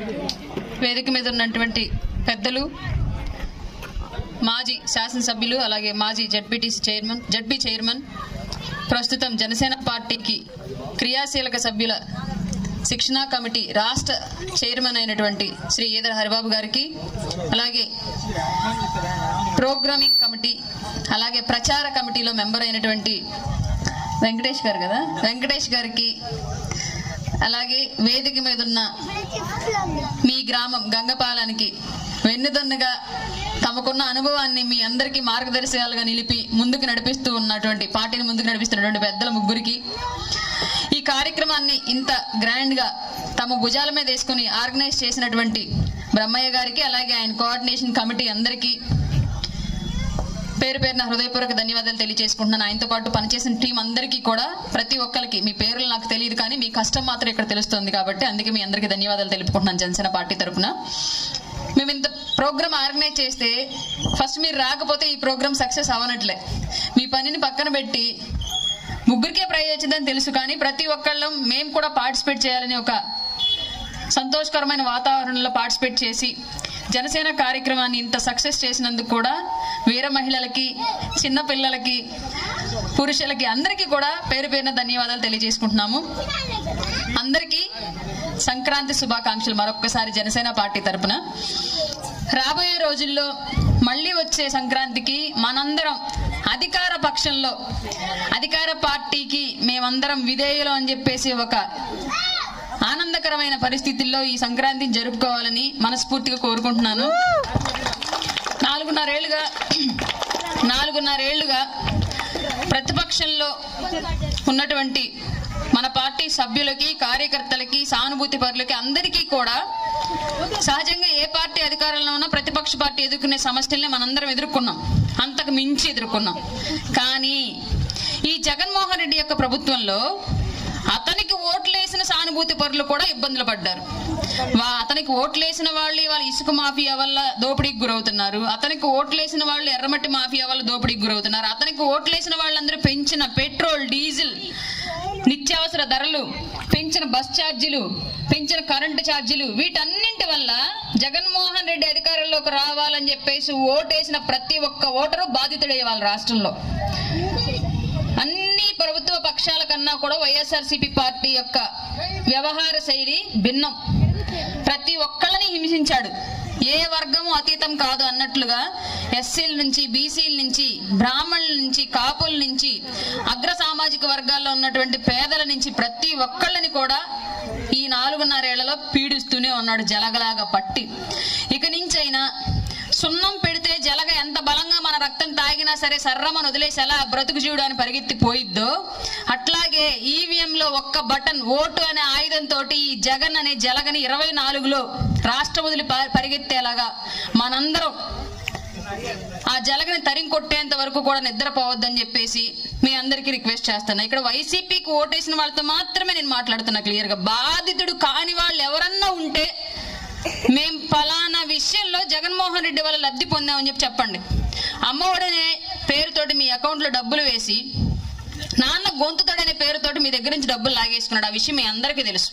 వేదిక మీద ఉన్నటువంటి పెద్దలు మాజీ శాసనసభ్యులు అలాగే మాజీ జడ్పీటీసీ చైర్మన్ జడ్పీ చైర్మన్ ప్రస్తుతం జనసేన పార్టీకి క్రియాశీలక సభ్యుల శిక్షణా కమిటీ రాష్ట్ర చైర్మన్ అయినటువంటి శ్రీ ఈదర హరిబాబు గారికి అలాగే ప్రోగ్రామింగ్ కమిటీ అలాగే ప్రచార కమిటీలో మెంబర్ అయినటువంటి వెంకటేష్ గారు కదా వెంకటేష్ గారికి అలాగే వేదిక మీద ఉన్న మీ గ్రామం గంగపాలానికి వెన్నుదన్నుగా తమకున్న అనుభవాన్ని మీ అందరికీ మార్గదర్శకాలుగా నిలిపి ముందుకు నడిపిస్తూ ఉన్నటువంటి పార్టీని ముందుకు నడిపిస్తున్నటువంటి పెద్దల ముగ్గురికి ఈ కార్యక్రమాన్ని ఇంత గ్రాండ్ గా తమ భుజాల మీద వేసుకుని ఆర్గనైజ్ చేసినటువంటి బ్రహ్మయ్య గారికి అలాగే ఆయన కోఆర్డినేషన్ కమిటీ అందరికీ పేరు పేరున హృదయపూర్వక ధన్యవాదాలు తెలియజేసుకుంటున్నాను ఆయనతో పాటు పనిచేసిన టీం అందరికీ కూడా ప్రతి ఒక్కరికి మీ పేర్లు నాకు తెలియదు కానీ మీ కష్టం మాత్రం ఇక్కడ తెలుస్తుంది కాబట్టి అందుకే మీ అందరికీ ధన్యవాదాలు తెలుపుకుంటున్నాను జనసేన పార్టీ తరపున మేము ఇంత ప్రోగ్రామ్ ఆర్గనైజ్ చేస్తే ఫస్ట్ మీరు రాకపోతే ఈ ప్రోగ్రామ్ సక్సెస్ అవనట్లే మీ పనిని పక్కన పెట్టి ముగ్గురికే ప్రైజ్ వచ్చిందని తెలుసు కానీ ప్రతి ఒక్కళ్ళం మేము కూడా పార్టిసిపేట్ చేయాలని ఒక సంతోషకరమైన వాతావరణంలో పార్టిసిపేట్ చేసి జనసేన కార్యక్రమాన్ని ఇంత సక్సెస్ చేసినందుకు కూడా వీర మహిళలకి చిన్న పిల్లలకి పురుషులకి అందరికీ కూడా పేరు పేరున ధన్యవాదాలు తెలియజేసుకుంటున్నాము అందరికీ సంక్రాంతి శుభాకాంక్షలు మరొక్కసారి జనసేన పార్టీ తరపున రాబోయే రోజుల్లో మళ్ళీ వచ్చే సంక్రాంతికి మనందరం అధికార పక్షంలో అధికార పార్టీకి మేమందరం విధేయులు అని చెప్పేసి ఒక ఆనందకరమైన పరిస్థితుల్లో ఈ సంక్రాంతిని జరుపుకోవాలని మనస్ఫూర్తిగా కోరుకుంటున్నాను నాలుగున్నరేళ్లుగా నాలుగున్నరేళ్లుగా ప్రతిపక్షంలో ఉన్నటువంటి మన పార్టీ సభ్యులకి కార్యకర్తలకి సానుభూతి పరులకి అందరికీ కూడా సహజంగా ఏ పార్టీ అధికారంలో ఉన్నా ప్రతిపక్ష పార్టీ ఎదుర్కొనే సమస్యల్ని మనందరం ఎదుర్కొన్నాం అంతకు మించి ఎదుర్కొన్నాం కానీ ఈ జగన్మోహన్ రెడ్డి యొక్క ప్రభుత్వంలో అతనికి ఓట్లేసిన సానుభూతి పరులు కూడా ఇబ్బందులు పడ్డారు వా- అతనికి ఓట్లేసిన వాళ్ళు వాళ్ళ ఇసుక మాఫియా వల్ల దోపిడీకి గురవుతున్నారు అతనికి ఓట్లేసిన వాళ్ళు ఎర్రమట్టి మాఫియా వల్ల దోపిడీకి గురవుతున్నారు అతనికి ఓట్లేసిన వాళ్ళందరూ పెంచిన పెట్రోల్ డీజిల్ నిత్యావసర ధరలు పెంచిన బస్ ఛార్జీలు పెంచిన కరెంటు ఛార్జీలు వీటన్నింటి వల్ల జగన్మోహన్ రెడ్డి అధికారంలోకి రావాలని చెప్పేసి ఓటేసిన ప్రతి ఒక్క ఓటరు బాధితుడే వాళ్ళ రాష్ట్రంలో అన్ని ప్రభుత్వ పక్షాల కన్నా కూడా వైఎస్ఆర్సీపీ పార్టీ యొక్క వ్యవహార శైలి భిన్నం ప్రతి ఒక్కళ్ళని హింసించాడు ఏ వర్గము అతీతం కాదు అన్నట్లుగా ఎస్సీల నుంచి బీసీల నుంచి బ్రాహ్మణుల నుంచి కాపుల నుంచి అగ్ర సామాజిక వర్గాల్లో ఉన్నటువంటి పేదల నుంచి ప్రతి ఒక్కళ్ళని కూడా ఈ నాలుగున్నరేళ్లలో పీడిస్తూనే ఉన్నాడు జలగలాగా పట్టి ఇక నుంచైనా సున్నం పెడితే జలగ ఎంత బలంగా మన రక్తం తాగినా సరే సర్రమని వదిలేసి ఎలా బ్రతుకు జీవుడు అని పరిగెత్తి పోయిద్దో అట్లాగే ఈవీఎంలో ఒక్క బటన్ ఓటు అనే ఆయుధంతో ఈ జగన్ అనే జలగని ఇరవై నాలుగులో రాష్ట్రం వదిలి ప- పరిగెత్తేలాగా మనందరం ఆ జలగని తరిం కొట్టేంత వరకు కూడా నిద్రపోవద్దని చెప్పేసి మీ అందరికీ రిక్వెస్ట్ చేస్తున్నా ఇక్కడ వైసీపీకి ఓటేసిన వాళ్ళతో మాత్రమే నేను మాట్లాడుతున్నా క్లియర్ గా బాధితుడు కాని వాళ్ళు ఎవరన్నా ఉంటే మేం ఫలానా విషయంలో జగన్మోహన్ రెడ్డి వల్ల లబ్ధి పొందామని చెప్పి చెప్పండి అమ్మఒడనే పేరుతోటి మీ అకౌంట్ లో డబ్బులు వేసి నాన్న గొంతుతోడనే పేరుతోటి మీ దగ్గర నుంచి డబ్బులు లాగేసుకున్నాడు ఆ విషయం మీ అందరికీ తెలుసు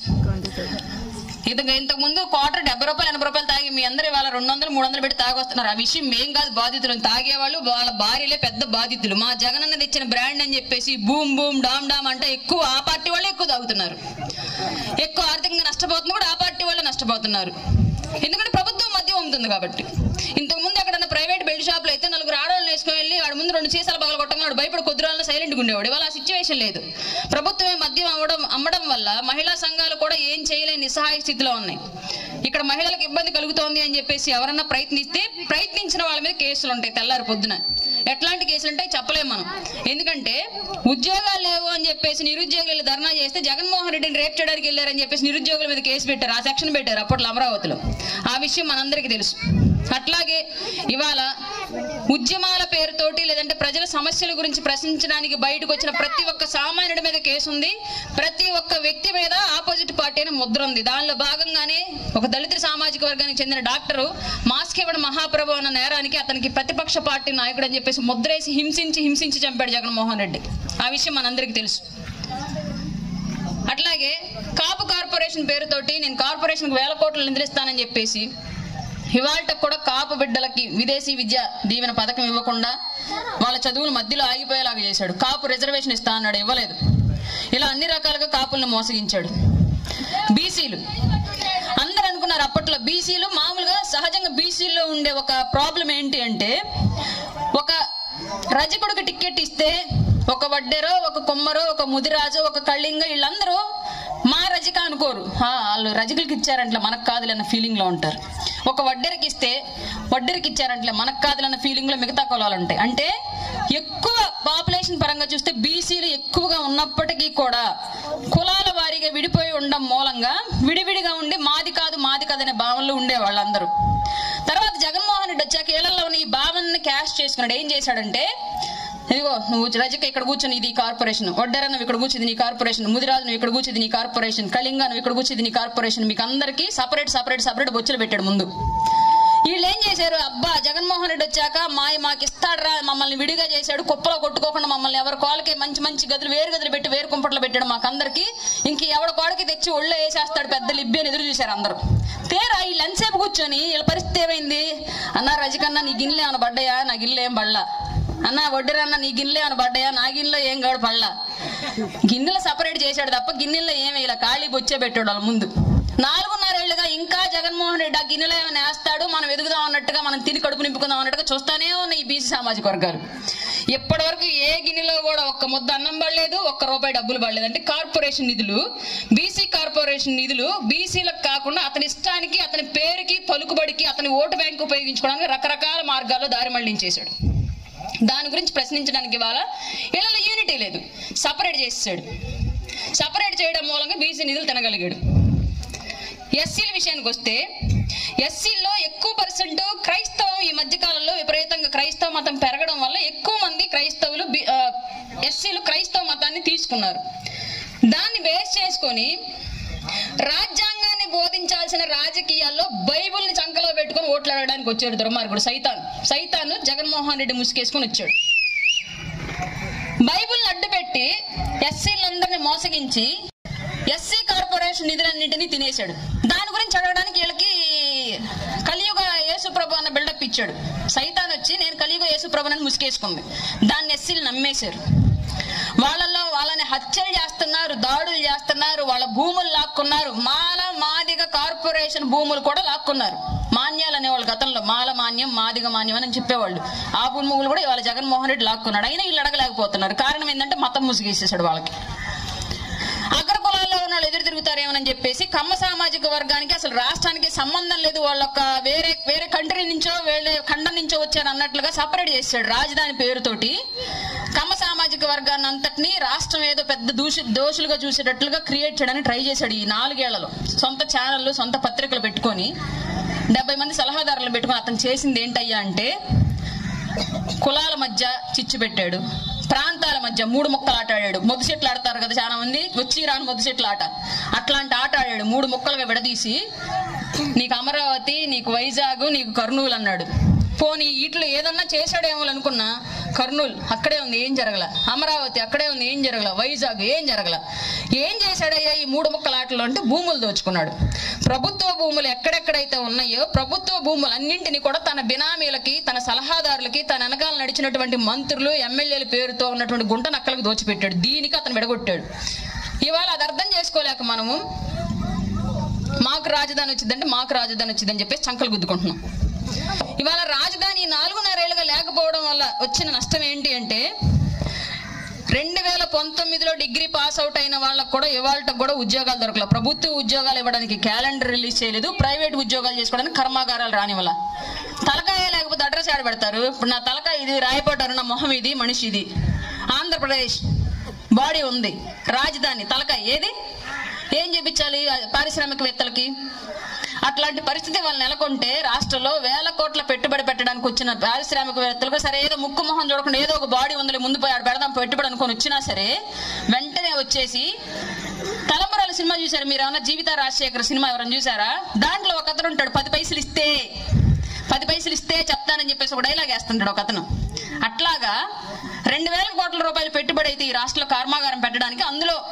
ఇది ఇంతకు ముందు క్వార్టర్ డెబ్బై రూపాయలు ఎనభై రూపాయలు తాగి మీ అందరూ వాళ్ళ రెండు వందలు మూడు వందలు పెట్టి తాగొస్తున్నారు ఆ విషయం మేం కాదు బాధితులు తాగేవాళ్ళు వాళ్ళ భార్యలే పెద్ద బాధితులు మా జగన్ అన్నది ఇచ్చిన బ్రాండ్ అని చెప్పేసి బూమ్ బూమ్ డామ్ డామ్ అంటే ఎక్కువ ఆ పార్టీ వాళ్ళే ఎక్కువ తాగుతున్నారు ఎక్కువ ఆర్థికంగా నష్టపోతుంది కూడా ఆ పార్టీ వాళ్ళే నష్టపోతున్నారు ఎందుకంటే ప్రభుత్వం మద్యం అమ్ముతుంది కాబట్టి ఇంతకు ముందు ఎక్కడన్నా ప్రైవేట్ బెల్ట్ షాప్ లో అయితే నలుగురు ఆడవాళ్ళని వేసుకొని వెళ్ళి వాడి ముందు రెండు సీసాలు పగల కొట్టమన్నాడు భయపడి కొద్ది రోజుల్లో సైలెంట్ ఉండేవాడు ఇవాళ ఆ సిచ్యువేషన్ లేదు ప్రభుత్వమే మద్యం అమ్మడం అమ్మడం వల్ల మహిళా సంఘాలు కూడా ఏం చేయలేని నిస్సహాయ స్థితిలో ఉన్నాయి ఇక్కడ మహిళలకు ఇబ్బంది కలుగుతోంది అని చెప్పేసి ఎవరన్నా ప్రయత్నిస్తే ప్రయత్నించిన వాళ్ళ మీద కేసులు ఉంటాయి తెల్లారి పొద్దున ఎట్లాంటి కేసులు ఉంటాయి చెప్పలేం మనం ఎందుకంటే ఉద్యోగాలు లేవు అని చెప్పేసి నిరుద్యోగులు వెళ్ళి ధర్నా చేస్తే జగన్మోహన్ రెడ్డిని రేప్ చేయడానికి వెళ్ళారని చెప్పేసి నిరుద్యోగుల మీద కేసు పెట్టారు ఆ సెక్షన్ పెట్టారు అప్పట్లో అమరావతిలో ఆ విషయం మనందరికీ తెలుసు అట్లాగే ఇవాళ ఉద్యమాల పేరుతోటి లేదంటే ప్రజల సమస్యల గురించి ప్రశ్నించడానికి బయటకు వచ్చిన ప్రతి ఒక్క సామాన్యుడి మీద కేసు ఉంది ప్రతి ఒక్క వ్యక్తి మీద ఆపోజిట్ పార్టీ అనే ముద్ర ఉంది దానిలో భాగంగానే ఒక దళిత సామాజిక వర్గానికి చెందిన డాక్టరు మాస్క్ ఇవ్వడం మహాప్రభు అన్న నేరానికి అతనికి ప్రతిపక్ష పార్టీ నాయకుడు అని చెప్పేసి ముద్రేసి హింసించి హింసించి చంపాడు జగన్మోహన్ రెడ్డి ఆ విషయం మనందరికీ తెలుసు అట్లాగే కాపు కార్పొరేషన్ పేరుతోటి నేను కార్పొరేషన్కి వేల కోట్లు నిధులిస్తానని చెప్పేసి ఇవాళ కూడా కాపు బిడ్డలకి విదేశీ విద్య దీవెన పథకం ఇవ్వకుండా వాళ్ళ చదువులు మధ్యలో ఆగిపోయేలాగా చేశాడు కాపు రిజర్వేషన్ ఇస్తా అన్నాడు ఇవ్వలేదు ఇలా అన్ని రకాలుగా కాపుల్ని మోసగించాడు బీసీలు అందరూ అనుకున్నారు అప్పట్లో బీసీలు మామూలుగా సహజంగా బీసీలో ఉండే ఒక ప్రాబ్లం ఏంటి అంటే ఒక రజకుడికి టికెట్ ఇస్తే ఒక వడ్డెరో ఒక కొమ్మరో ఒక ముదిరాజు ఒక కళింగ వీళ్ళందరూ మా రజిక అనుకోరు ఆ, వాళ్ళు రజకులకి ఇచ్చారంటే మనకు కాదులే అన్న ఫీలింగ్ లో ఉంటారు ఒక వడ్డెరకి ఇస్తే వడ్డెరకి ఇచ్చారంటే మనకు కాదులే అన్న ఫీలింగ్ లో మిగతా కులాలు ఉంటాయి అంటే ఎక్కువ పాపులేషన్ పరంగా చూస్తే బీసీలు ఎక్కువగా ఉన్నప్పటికీ కూడా కులాల వారీగా విడిపోయి ఉండడం మూలంగా విడివిడిగా ఉండి మాది కాదు మాది కాదనే భావనలో ఉండే వాళ్ళందరూ తర్వాత జగన్మోహన్ రెడ్డి వచ్చాక ఏళ్లలో ఈ భావనని క్యాష్ చేసుకున్నాడు ఏం చేశాడంటే ఇదిగో నువ్వు రజక ఇక్కడ కూర్చొని ఇది కార్పొరేషన్ వడ్డెర నువ్వు ఇక్కడ కూర్చుంది నీ కార్పొరేషన్ ముదిరాజు నువ్వు ఇక్కడ కూర్చుంది నీ కార్పొరేషన్ కళింగ నువ్వు ఇక్కడ కూర్చుంది నీ కార్పొరేషన్ మీకు అందరికీ సపరేట్ సపరేట్ సపరేట్ బొచ్చులు పెట్టాడు ముందు వీళ్ళు ఏం చేశారు అబ్బా జగన్మోహన్ రెడ్డి వచ్చాక మాయ మాకు ఇస్తాడరా మమ్మల్ని విడిగా చేశాడు కుప్పలో కొట్టుకోకుండా మమ్మల్ని ఎవరి కోలకి మంచి మంచి గదులు వేరు గదులు పెట్టి వేరు కుంపట్లో పెట్టాడు మాకందరికి ఇంక ఎవడ కోడకి తెచ్చి ఒళ్ళో వేసేస్తాడు పెద్ద లిబ్బి అని ఎదురు చూశారు అందరూ తేరా వీళ్ళు ఎంతసేపు కూర్చొని వీళ్ళ పరిస్థితి ఏమైంది అన్నా రజకన్నా నీ గిన్నెలు ఏమైనా పడ్డాయా నా గిన్నెలు ఏం పడలా అన్న వడ్డీరన్న నీ గిన్నెలు ఏమైనా పడ్డాయా నా గిన్నెలో ఏం కాడు పడలా గిన్నెలు సపరేట్ చేశాడు తప్ప గిన్నెల్లో ఏమి ఇలా ఖాళీ బొచ్చే పెట్టాడు వాళ్ళ ముందు నాలుగున్నరేళ్లుగా ఇంకా జగన్మోహన్ రెడ్డి ఆ గిన్నెలో ఏమైనా వేస్తాడు మనం ఎదుగుదాం అన్నట్టుగా మనం తిని కడుపు నింపుకుందాం అన్నట్టుగా చూస్తానే ఉన్నాయి ఈ బీసీ సామాజిక వర్గాలు ఇప్పటి వరకు ఏ గిన్నెలో కూడా ఒక్క ముద్ద అన్నం పడలేదు ఒక్క రూపాయి డబ్బులు పడలేదు అంటే కార్పొరేషన్ నిధులు బీసీ కార్పొరేషన్ నిధులు బీసీలకు కాకుండా అతని ఇష్టానికి అతని పేరుకి పలుకుబడికి అతని ఓటు బ్యాంక్ ఉపయోగించుకోవడానికి రకరకాల మార్గాల్లో దారి మళ్లించేశాడు దాని గురించి ప్రశ్నించడానికి ఇవాళ ఇళ్ళలో యూనిటీ లేదు సపరేట్ చేసేసాడు సపరేట్ చేయడం మూలంగా బీసీ నిధులు తినగలిగాడు ఎస్సీల విషయానికి వస్తే ఎస్సీల్లో ఎక్కువ పర్సెంట్ క్రైస్తవం ఈ మధ్య కాలంలో విపరీతంగా క్రైస్తవ మతం పెరగడం వల్ల ఎక్కువ మంది క్రైస్తవులు బి- ఆ, ఎస్సీలు క్రైస్తవ మతాన్ని తీసుకున్నారు దాన్ని బేస్ చేసుకొని రాజ్యాంగాన్ని బోధించాల్సిన రాజకీయాల్లో బైబిల్ని చంకలో పెట్టుకొని ఓట్లు అడగడానికి వచ్చాడు దుర్మార్గుడు సైతాన్ సైతాను జగన్మోహన్ రెడ్డి ముసుకేసుకొని వచ్చాడు బైబిల్ని అడ్డుపెట్టి ఎస్సీలందరినీ మోసగించి ఎస్సీ కార్పొరేషన్ నిధులన్నింటినీ తినేశాడు దాని గురించి అడగడానికి వీళ్ళకి కలియుగ యేసుప్రభు అన్న బిల్డప్ ఇచ్చాడు సైతాన్ వచ్చి నేను కలియుగ యేసుప్రభు అని ముసుకేసుకుంది దాన్ని ఎస్సీలు నమ్మేశారు వాళ్ళల్లో వాళ్ళని హత్యలు చేస్తున్నారు దాడులు చేస్తున్నారు వాళ్ళ భూములు లాక్కున్నారు మాల మాదిగ కార్పొరేషన్ భూములు కూడా లాక్కున్నారు మాన్యాలు అనేవాళ్ళు గతంలో మాల మాన్యం మాదిగ మాన్యం అని చెప్పేవాళ్ళు ఆ భూములు కూడా ఇవాళ జగన్మోహన్ రెడ్డి లాక్కున్నాడు అయినా వీళ్ళు అడగలేకపోతున్నారు కారణం ఏంటంటే మతం ముసుగేసేసాడు వాళ్ళకి అగ్ర కులాల్లో ఉన్న వాళ్ళు ఎదురు తిరుగుతారేమోనని చెప్పేసి కమ్మ సామాజిక వర్గానికి అసలు రాష్ట్రానికి సంబంధం లేదు వాళ్ళొక్క వేరే వేరే కంట్రీ నుంచో వేరే ఖండం నుంచో వచ్చారు అన్నట్లుగా సపరేట్ చేశాడు రాజధాని పేరుతోటి కమ్మ సామాజిక వర్గాన్ని అంతటిని రాష్ట్రం ఏదో పెద్ద దూషి దోషులుగా చూసేటట్లుగా క్రియేట్ చేయడానికి ట్రై చేశాడు ఈ నాలుగేళ్లలో సొంత ఛానళ్ళు సొంత పత్రికలు పెట్టుకొని డెబ్బై మంది సలహాదారులు పెట్టుకొని అతను చేసింది ఏంటయ్యా అంటే కులాల మధ్య చిచ్చు పెట్టాడు ప్రాంతాల మధ్య మూడు ముక్కలు ఆట ఆడాడు మొద్దు చెట్లు ఆడతారు కదా చాలా మంది వచ్చి రాని మొద్దు చెట్లు ఆట అట్లాంటి ఆట ఆడాడు మూడు ముక్కలుగా విడదీసి నీకు అమరావతి నీకు వైజాగ్ నీకు కర్నూలు అన్నాడు పోనీ వీటిలో ఏదన్నా చేశాడేమో అనుకున్నా కర్నూలు అక్కడే ఉంది ఏం జరగల అమరావతి అక్కడే ఉంది ఏం జరగల వైజాగ్ ఏం జరగల ఏం చేశాడయ్యా ఈ మూడు ముక్కల ఆటలు అంటే భూములు దోచుకున్నాడు ప్రభుత్వ భూములు ఎక్కడెక్కడైతే ఉన్నాయో ప్రభుత్వ భూములు అన్నింటినీ కూడా తన బినామీలకి తన సలహాదారులకి తన వెనకాల నడిచినటువంటి మంత్రులు ఎమ్మెల్యేల పేరుతో ఉన్నటువంటి గుంట నక్కలకు దోచిపెట్టాడు దీనికి అతను విడగొట్టాడు ఇవాళ అది అర్థం చేసుకోలేక మనము మాకు రాజధాని వచ్చిందంటే మాకు రాజధాని వచ్చిందని చెప్పేసి చంకలు గుద్దుకుంటున్నాం ఇవాళ రాజధాని నాలుగున్నరేళ్లుగా లేకపోవడం వల్ల వచ్చిన నష్టం ఏంటి అంటే రెండు వేల పంతొమ్మిదిలో డిగ్రీ పాస్ అవుట్ అయిన వాళ్ళకు కూడా ఇవాళ కూడా ఉద్యోగాలు దొరకలేదు ప్రభుత్వ ఉద్యోగాలు ఇవ్వడానికి క్యాలెండర్ రిలీజ్ చేయలేదు ప్రైవేట్ ఉద్యోగాలు చేసుకోవడానికి కర్మాగారాలు రానివ్వాల తలకాయ లేకపోతే అడ్రస్ ఆడ పెడతారు ఇప్పుడు నా తలకాయ ఇది రాయపడ్డారు నా మొహం ఇది మనిషి ఇది ఆంధ్రప్రదేశ్ బాడీ ఉంది రాజధాని తలకాయ ఏది ఏం చూపించాలి పారిశ్రామికవేత్తలకి అట్లాంటి పరిస్థితి వాళ్ళు నెలకొంటే రాష్ట్రంలో వేల కోట్ల పెట్టుబడి పెట్టడానికి వచ్చిన పారిశ్రామికవేత్తలకు సరే ఏదో ముక్కు మొహం చూడకుండా ఏదో ఒక బాడీ ఉందిలే ముందు పోయి ఆడ పెడదాం పెట్టుబడి అనుకొని వచ్చినా సరే వెంటనే వచ్చేసి తలంబరాల సినిమా చూసారు మీరు ఏమన్నా జీవిత రాజశేఖర్ సినిమా ఎవరైనా చూసారా దాంట్లో ఒక అతను ఉంటాడు పది పైసలు ఇస్తే పది పైసలు ఇస్తే చెప్తానని చెప్పేసి ఒక డైలాగ్ వేస్తుంటాడు ఒక అతను అట్లాగా రెండు వేల కోట్ల రూపాయలు పెట్టుబడి అయితే ఈ రాష్ట్రంలో కర్మాగారం పెట్టడానికి అందులో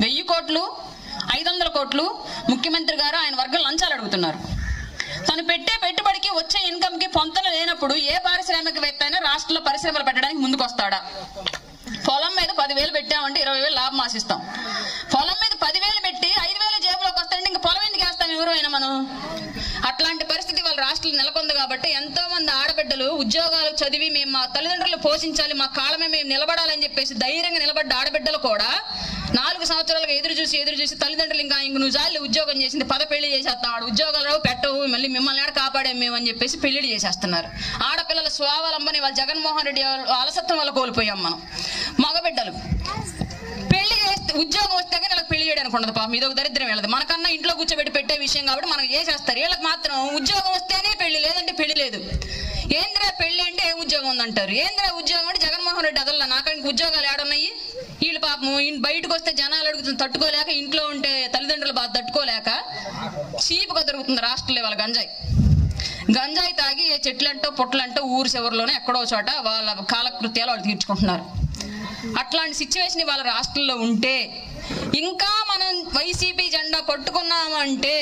వెయ్యి కోట్లు ఐదు వందల కోట్లు ముఖ్యమంత్రి గారు ఆయన వర్గం లంచాలు అడుగుతున్నారు తను పెట్టే పెట్టుబడికి వచ్చే ఇన్కమ్ కి పొంతన లేనప్పుడు ఏ పారిశ్రామికవేత్త అయినా రాష్ట్రంలో పరిశ్రమలు పెట్టడానికి ముందుకు వస్తాడా పొలం మీద పదివేలు పెట్టామంటే ఇరవై వేలు లాభం ఆశిస్తాం పొలం మీద పదివేలు పెట్టి ఐదు వేలు జేబులోకి వస్తాయంటే ఇంకా పొలం ఎందుకు వేస్తాం ఎవరు అయినా మనం అట్లాంటి పరిస్థితి వాళ్ళ రాష్ట్రంలో నెలకొంది కాబట్టి ఎంతో మంది ఆడబిడ్డలు ఉద్యోగాలు చదివి మేము మా తల్లిదండ్రులు పోషించాలి మా కాళ్ళమే మేము నిలబడాలని చెప్పేసి ధైర్యంగా నిలబడ్డ ఆడబిడ్డలు కూడా నాలుగు సంవత్సరాలుగా ఎదురు చూసి ఎదురు చూసి తల్లిదండ్రులు ఇంకా ఇంక నువ్వు జాలి ఉద్యోగం చేసింది పద పెళ్లి చేసేస్తాం ఆడ ఉద్యోగాలు రావు పెట్టవు మళ్ళీ మిమ్మల్ని ఆడ కాపాడే మేము అని చెప్పేసి పెళ్లి చేసేస్తున్నారు ఆడపిల్లల స్వావలంబని వాళ్ళ జగన్మోహన్ రెడ్డి వాళ్ళ అలసత్వం వల్ల కోల్పోయాం మనం మగబిడ్డలు పెళ్లి చేస్తే ఉద్యోగం వస్తే కానీ వాళ్ళకి పెళ్లి చేయడానికి ఉండదు పాపం ఇది ఒక దరిద్రం వెళ్ళదు మనకన్నా ఇంట్లో కూర్చోబెట్టి పెట్టే విషయం కాబట్టి మనకు చేసేస్తారు వీళ్ళకి మాత్రం ఉద్యోగం వస్తేనే పెళ్లి లేదంటే పెళ్లి లేదు ఏంద్రా పెళ్లి అంటే ఏం ఉద్యోగం ఉందంటారు ఏంద్రా ఉద్యోగం అంటే జగన్మోహన్ రెడ్డి అదల్లా నాకంటే ఉద్యోగాలు ఏడున్నాయి వీళ్ళు పాపం ఇన్- బయటకు వస్తే జనాలు అడుగుతుంది తట్టుకోలేక ఇంట్లో ఉంటే తల్లిదండ్రులు బాధ తట్టుకోలేక చీపుగా దొరుకుతుంది రాష్ట్రంలో వాళ్ళ గంజాయి గంజాయి తాగి ఏ చెట్లంటో పుట్లంటో ఊరు చివరిలోనే ఎక్కడో చోట వాళ్ళ కాలకృత్యాలు వాళ్ళు తీర్చుకుంటున్నారు అట్లాంటి సిచ్యువేషన్ వాళ్ళ రాష్ట్రంలో ఉంటే ఇంకా మనం వైసీపీ జెండా పట్టుకున్నామంటే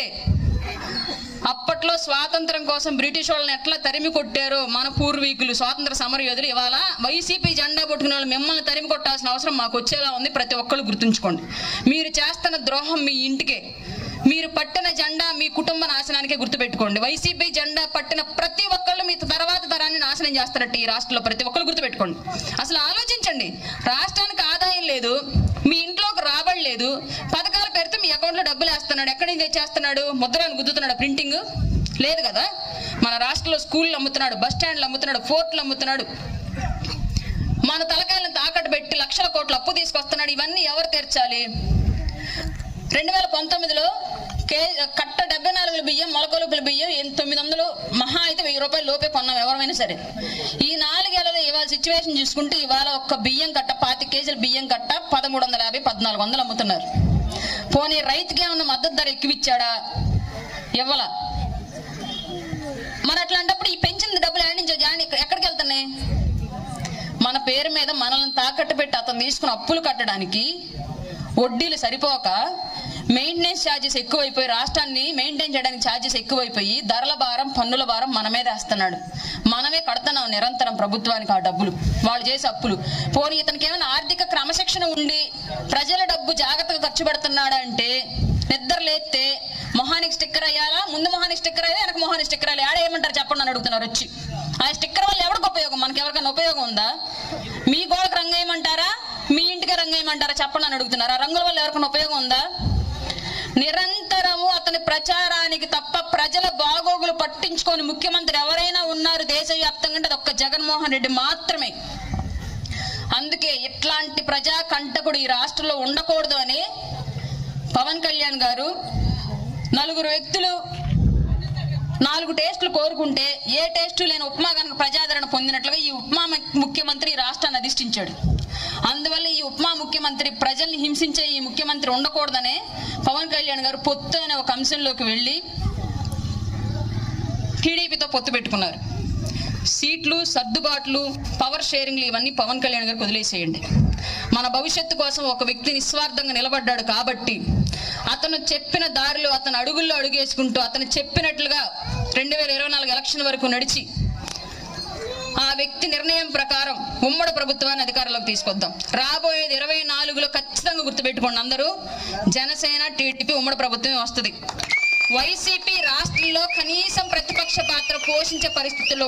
అప్పట్లో స్వాతంత్రం కోసం బ్రిటిష్ వాళ్ళని ఎట్లా తరిమి కొట్టారో మన పూర్వీకులు స్వాతంత్ర సమరయోధులు ఇవాళ వైసీపీ జెండా పట్టుకునే వాళ్ళు మిమ్మల్ని తరిమి కొట్టాల్సిన అవసరం మాకు వచ్చేలా ఉంది ప్రతి ఒక్కళ్ళు గుర్తుంచుకోండి మీరు చేస్తున్న ద్రోహం మీ ఇంటికే మీరు పట్టిన జెండా మీ కుటుంబ నాశనానికే గుర్తుపెట్టుకోండి వైసీపీ జెండా పట్టిన ప్రతి ఒక్కళ్ళు మీ తర్వాత తరాన్ని నాశనం చేస్తారట ఈ రాష్ట్రంలో ప్రతి ఒక్కళ్ళు గుర్తుపెట్టుకోండి అసలు ఆలోచించండి రాష్ట్రానికి ఆదాయం లేదు మీ ఇంట్లోకి రాబడి లేదు పథకాల పేరుతో మీ అకౌంట్లో డబ్బులు వేస్తున్నాడు ఎక్కడి నుంచి తెచ్చేస్తున్నాడు ముద్రను గుద్దుతున్నాడు ప్రింటింగ్ లేదు కదా మన రాష్ట్రంలో స్కూళ్ళు అమ్ముతున్నాడు బస్ స్టాండ్లు అమ్ముతున్నాడు ఫోర్ట్లు అమ్ముతున్నాడు మన తలకాయలను తాకట్టు పెట్టి లక్షల కోట్ల అప్పు తీసుకొస్తున్నాడు ఇవన్నీ ఎవరు తీర్చాలి రెండు వేల పంతొమ్మిదిలో కే కట్ట డెబ్బై నాలుగు బియ్యం మొలకలుపుల బియ్యం ఎన్- తొమ్మిది వందలు మహా అయితే వెయ్యి రూపాయలు లోపే కొన్నాం ఎవరైనా సరే ఈ నాలుగేళ్లలో ఇవాళ సిచ్యువేషన్ చూసుకుంటే ఇవాళ ఒక్క బియ్యం కట్ట పాతి కేజీల బియ్యం కట్ట పదమూడు వందల యాభై పద్నాలుగు వందలు అమ్ముతున్నారు పోనీ రైతుకి ఏమన్నా మద్దతు ధర ఎక్కువిచ్చాడా ఇవ్వాల మరి అట్లాంటప్పుడు ఈ పెంచిన డబ్బులు ఎక్కడి నుంచి జాయిన్ ఎక్కడికి వెళ్తున్నాయి మన పేరు మీద మనల్ని తాకట్టు పెట్టి అతను తీసుకున్న అప్పులు కట్టడానికి వడ్డీలు సరిపోక మెయింటెనెన్స్ ఛార్జెస్ ఎక్కువైపోయి రాష్ట్రాన్ని మెయింటైన్ చేయడానికి ఛార్జెస్ ఎక్కువైపోయి ధరల భారం పన్నుల భారం మన మీద వేస్తున్నాడు మనమే కడుతున్నాం నిరంతరం ప్రభుత్వానికి ఆ డబ్బులు వాళ్ళు చేసే అప్పులు పోనీ ఇతనికి ఏమైనా ఆర్థిక క్రమశిక్షణ ఉండి ప్రజల డబ్బు జాగ్రత్తగా ఖర్చు పెడుతున్నాడా అంటే నిద్ర లేస్తే మొహానికి స్టిక్కర్ అయ్యాలా ముందు మొహానికి స్టిక్కర్ అయ్యాలి వెనక మొహానికి స్టిక్కర్ అయ్యాలి ఆడ ఏమంటారు చెప్పండి అని అడుగుతున్నారు వచ్చి ఆ స్టిక్కర్ వల్ల ఎవరికి ఉపయోగం మనకి ఎవరికైనా ఉపయోగం ఉందా మీ గోడకు రంగు వేయమంటారా మీ ఇంటికి రంగు వేయమంటారా చెప్పండి అని అడుగుతున్నారు ఆ రంగుల వల్ల ఎవరికైనా ఉపయోగం ఉందా నిరంతరము అతని ప్రచారానికి తప్ప ప్రజల బాగోగులు పట్టించుకొని ముఖ్యమంత్రి ఎవరైనా ఉన్నారు దేశవ్యాప్తంగా అంటే అది ఒక్క జగన్మోహన్ రెడ్డి మాత్రమే అందుకే ఇట్లాంటి ప్రజా కంటకుడు ఈ రాష్ట్రంలో ఉండకూడదు అని పవన్ కళ్యాణ్ గారు నలుగురు వ్యక్తులు నాలుగు టేస్టులు కోరుకుంటే ఏ టేస్టు లేని ఉప్మా కనుక ప్రజాదరణ పొందినట్లుగా ఈ ఉప్మా ము- ముఖ్యమంత్రి ఈ రాష్ట్రాన్ని అధిష్ఠించాడు అందువల్ల ఈ ఉప్మా ముఖ్యమంత్రి ప్రజల్ని హింసించే ఈ ముఖ్యమంత్రి ఉండకూడదనే పవన్ కళ్యాణ్ గారు పొత్తు అనే ఒక అంశంలోకి వెళ్ళి టీడీపీతో పొత్తు పెట్టుకున్నారు సీట్లు సర్దుబాట్లు పవర్ షేరింగ్లు ఇవన్నీ పవన్ కళ్యాణ్ గారికి వదిలేసేయండి మన భవిష్యత్తు కోసం ఒక వ్యక్తి నిస్వార్థంగా నిలబడ్డాడు కాబట్టి అతను చెప్పిన దారిలో అతను అడుగుల్లో అడుగేసుకుంటూ అతను చెప్పినట్లుగా రెండు వేల ఇరవై నాలుగు ఎలక్షన్ వరకు నడిచి ఆ వ్యక్తి నిర్ణయం ప్రకారం ఉమ్మడి ప్రభుత్వాన్ని అధికారంలోకి తీసుకొద్దాం రాబోయేది ఇరవై నాలుగులో ఖచ్చితంగా గుర్తుపెట్టుకోండి అందరూ జనసేన టీడీపీ ఉమ్మడి ప్రభుత్వమే వస్తుంది వైసీపీ రాష్ట్రంలో కనీసం ప్రతిపక్ష పాత్ర పోషించే పరిస్థితుల్లో